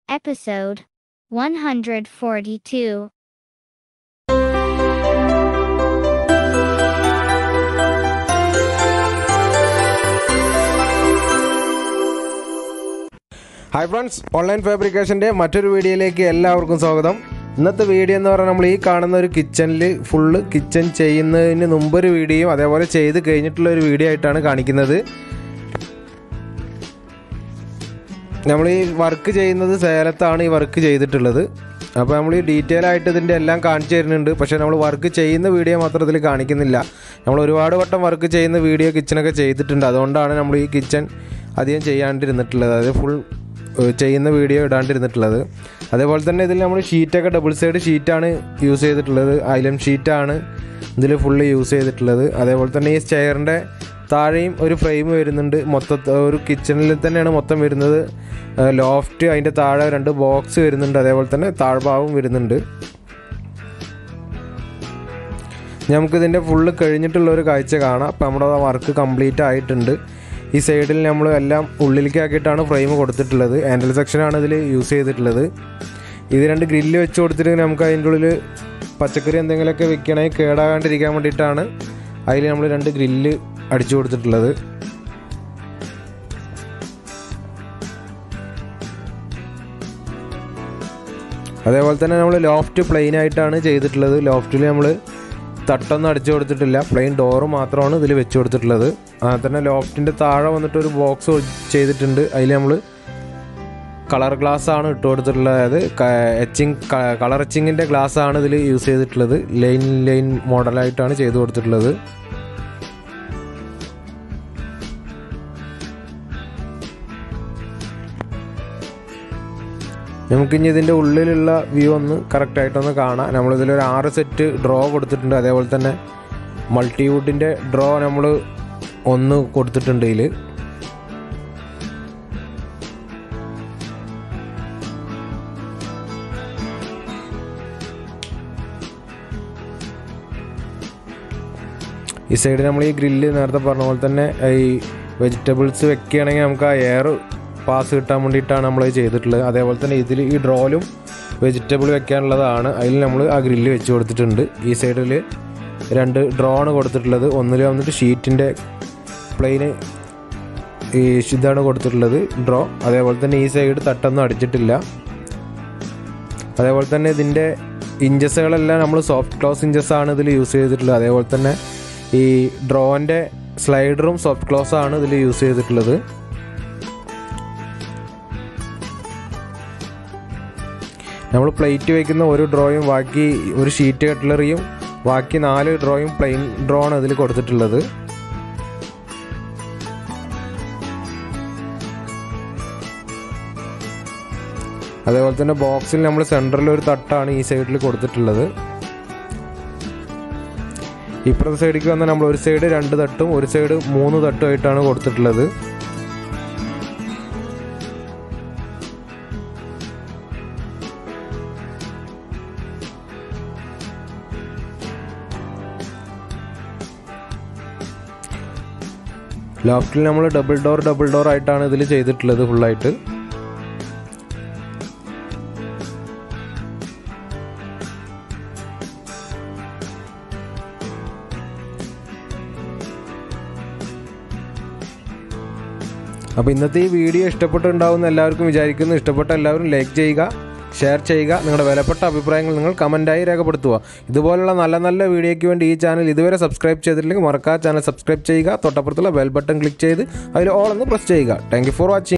Episode 142. Hi friends online ഫാബ്രിക്കേഷൻ്റെ മറ്റൊരു വീഡിയോയിലേക്ക് എല്ലാവർക്കും സ്വാഗതം ഇന്നത്തെ വീഡിയോ എന്ന് പറഞ്ഞാൽ നമ്മൾ ഈ കാണുന്ന ഒരു കിച്ചണിൽ ഫുള്ള് കിച്ചൺ ചെയ്യുന്നതിന് മുമ്പൊരു വീഡിയോയും അതേപോലെ ചെയ്ത് കഴിഞ്ഞിട്ടുള്ള ഒരു വീഡിയോ ആയിട്ടാണ് കാണിക്കുന്നത് നമ്മൾ ഈ വർക്ക് ചെയ്യുന്നത് സേലത്താണ് ഈ വർക്ക് ചെയ്തിട്ടുള്ളത് അപ്പോൾ നമ്മൾ ഈ ഡീറ്റെയിൽ ആയിട്ട് ഇതിൻ്റെ എല്ലാം കാണിച്ചു തരുന്നുണ്ട് പക്ഷേ നമ്മൾ വർക്ക് ചെയ്യുന്ന വീഡിയോ മാത്രം ഇതിൽ കാണിക്കുന്നില്ല നമ്മൾ ഒരുപാട് വട്ടം വർക്ക് ചെയ്യുന്ന വീഡിയോ കിച്ചണൊക്കെ ചെയ്തിട്ടുണ്ട് അതുകൊണ്ടാണ് നമ്മൾ ഈ കിച്ചൺ അധികം ചെയ്യാണ്ടിരുന്നിട്ടുള്ളത് അതായത് ഫുൾ ചെയ്യുന്ന വീഡിയോ ഇടാണ്ടിരുന്നിട്ടുള്ളത് അതേപോലെ തന്നെ ഇതിൽ നമ്മൾ ഷീറ്റൊക്കെ ഡബിൾ സൈഡ് ഷീറ്റാണ് യൂസ് ചെയ്തിട്ടുള്ളത് ഐലം ഷീറ്റാണ് ഇതിൽ ഫുള്ള് യൂസ് ചെയ്തിട്ടുള്ളത് അതേപോലെ തന്നെ ഈ ചെയറിൻ്റെ താഴെയും ഒരു ഫ്രെയിം വരുന്നുണ്ട് മൊത്തത്തിൽ ഒരു കിച്ചണിൽ തന്നെയാണ് മൊത്തം വരുന്നത് ലോഫ്റ്റ് അതിൻ്റെ താഴെ രണ്ട് ബോക്സ് വരുന്നുണ്ട് അതേപോലെ തന്നെ താഴ്ഭാഗവും വരുന്നുണ്ട് നമുക്കിതിൻ്റെ ഫുള്ള് കഴിഞ്ഞിട്ടുള്ള ഒരു കാഴ്ച കാണാം അപ്പം നമ്മുടെ വർക്ക് കംപ്ലീറ്റ് ആയിട്ടുണ്ട് ഈ സൈഡിൽ നമ്മൾ എല്ലാം ഉള്ളിലേക്ക് ആക്കിയിട്ടാണ് ഫ്രെയിം കൊടുത്തിട്ടുള്ളത് ഹാൻഡിൽ സെക്ഷനാണ് ഇതിൽ യൂസ് ചെയ്തിട്ടുള്ളത് ഇത് രണ്ട് ഗ്രില്ല് വെച്ച് കൊടുത്തിട്ട് നമുക്ക് അതിൻ്റെ ഉള്ളിൽ പച്ചക്കറി എന്തെങ്കിലുമൊക്കെ വെക്കണമെങ്കിൽ കേടാകാണ്ടിരിക്കാൻ വേണ്ടിയിട്ടാണ് അതിൽ നമ്മൾ രണ്ട് ഗ്രില്ല് അടിച്ചു കൊടുത്തിട്ടുള്ളത് അതേപോലെ തന്നെ നമ്മൾ ലോഫ്റ്റ് പ്ലെയിൻ ആയിട്ടാണ് ചെയ്തിട്ടുള്ളത് ലോഫ്റ്റിൽ നമ്മൾ തട്ടൊന്നും അടിച്ചു കൊടുത്തിട്ടില്ല പ്ലെയിൻ ഡോറ് മാത്രമാണ് ഇതിൽ വെച്ച് കൊടുത്തിട്ടുള്ളത് അങ്ങനെ തന്നെ ലോഫ്റ്റിൻ്റെ താഴെ വന്നിട്ട് ഒരു ബോക്സ് ചെയ്തിട്ടുണ്ട് അതിൽ നമ്മൾ കളർ ഗ്ലാസ് ആണ് ഇട്ട് കൊടുത്തിട്ടുള്ളത് അതായത് എച്ചിങ് കളർ എച്ചിങ്ങിൻ്റെ ഗ്ലാസ് ആണ് ഇതിൽ യൂസ് ചെയ്തിട്ടുള്ളത് ലൈൻ ലൈൻ മോഡലായിട്ടാണ് ചെയ്ത് കൊടുത്തിട്ടുള്ളത് നമുക്കിനി ഇതിൻ്റെ ഉള്ളിലുള്ള വ്യൂ ഒന്ന് കറക്റ്റായിട്ടൊന്ന് കാണാം നമ്മളിതിലൊരു ആറ് സെറ്റ് ഡ്രോ കൊടുത്തിട്ടുണ്ട് അതേപോലെ തന്നെ മൾട്ടിവുഡിൻ്റെ ഡ്രോ നമ്മൾ ഒന്ന് കൊടുത്തിട്ടുണ്ട് ഇതിൽ ഈ സൈഡ് നമ്മൾ ഈ ഗ്രില്ല് നേരത്തെ പറഞ്ഞ പോലെ തന്നെ ഈ വെജിറ്റബിൾസ് വെക്കുകയാണെങ്കിൽ നമുക്ക് ആ എയർ പാസ് കിട്ടാൻ വേണ്ടിയിട്ടാണ് നമ്മൾ ചെയ്തിട്ടുള്ളത് അതേപോലെ തന്നെ ഇതിൽ ഈ ഡ്രോയിലും വെജിറ്റബിൾ വെക്കാനുള്ളതാണ് അതിൽ നമ്മൾ ആ ഗ്രില്ല് വെച്ച് കൊടുത്തിട്ടുണ്ട് ഈ സൈഡിൽ രണ്ട് ഡ്രോണ് കൊടുത്തിട്ടുള്ളത് ഒന്നിൽ വന്നിട്ട് ഷീറ്റിൻ്റെ പ്ലെയിന് ഈ ഇതാണ് കൊടുത്തിട്ടുള്ളത് ഡ്രോ അതേപോലെ തന്നെ ഈ സൈഡ് തട്ടൊന്നും അടിച്ചിട്ടില്ല അതേപോലെ തന്നെ ഇതിൻ്റെ ഇഞ്ചസുകളെല്ലാം നമ്മൾ സോഫ്റ്റ് ക്ലോസ് ഇഞ്ചസ് ആണ് ഇതിൽ യൂസ് ചെയ്തിട്ടുള്ളത് അതേപോലെ തന്നെ ഈ ഡ്രോൻ്റെ സ്ലൈഡറും സോഫ്റ്റ് ക്ലോസ് ആണ് ഇതിൽ യൂസ് ചെയ്തിട്ടുള്ളത് നമ്മൾ പ്ലേറ്റ് വയ്ക്കുന്ന ഒരു ഡ്രോയും ബാക്കി ഒരു ഷീറ്റ് കട്ട്ലറിയും ബാക്കി നാല് ഡ്രോയും പ്ലെയിൻ ഡ്രോ ആണ് ഇതിൽ കൊടുത്തിട്ടുള്ളത് അതേപോലെ തന്നെ ബോക്സിൽ നമ്മൾ സെൻറ്ററിൽ ഒരു തട്ടാണ് ഈ സൈഡിൽ കൊടുത്തിട്ടുള്ളത് ഇപ്പുറത്തെ സൈഡിലേക്ക് വന്നാൽ നമ്മൾ ഒരു സൈഡ് രണ്ട് തട്ടും ഒരു സൈഡ് മൂന്ന് തട്ടും ആയിട്ടാണ് കൊടുത്തിട്ടുള്ളത് ലോഫ്റ്റിൽ നമ്മൾ ഡബിൾ ഡോർ ഡബിൾ ഡോർ ആയിട്ടാണ് ഇതിൽ ചെയ്തിട്ടുള്ളത് ഫുള്ളായിട്ട് അപ്പോൾ ഇന്നത്തെ ഈ വീഡിയോ ഇഷ്ടപ്പെട്ടുണ്ടാവുമെന്ന് എല്ലാവർക്കും വിചാരിക്കുന്നു ഇഷ്ടപ്പെട്ട എല്ലാവരും ലൈക്ക് ചെയ്യുക ഷെയർ ചെയ്യുക നിങ്ങളുടെ വിലപ്പെട്ട അഭിപ്രായങ്ങൾ നിങ്ങൾ കമൻറ്റായി രേഖപ്പെടുത്തുക ഇതുപോലുള്ള നല്ല നല്ല വീഡിയോയ്ക്ക് വേണ്ടി ഈ ചാനൽ ഇതുവരെ സബ്സ്ക്രൈബ് ചെയ്തിട്ടില്ലെങ്കിൽ മറക്കാ ചാനൽ സബ്സ്ക്രൈബ് ചെയ്യുക തൊട്ടപ്പുറത്തുള്ള ബെൽ ബട്ടൺ ക്ലിക്ക് ചെയ്ത് അതിൽ ഓൾ എന്ന് പ്രസ് ചെയ്യുക താങ്ക് ഫോർ വാച്ചിങ്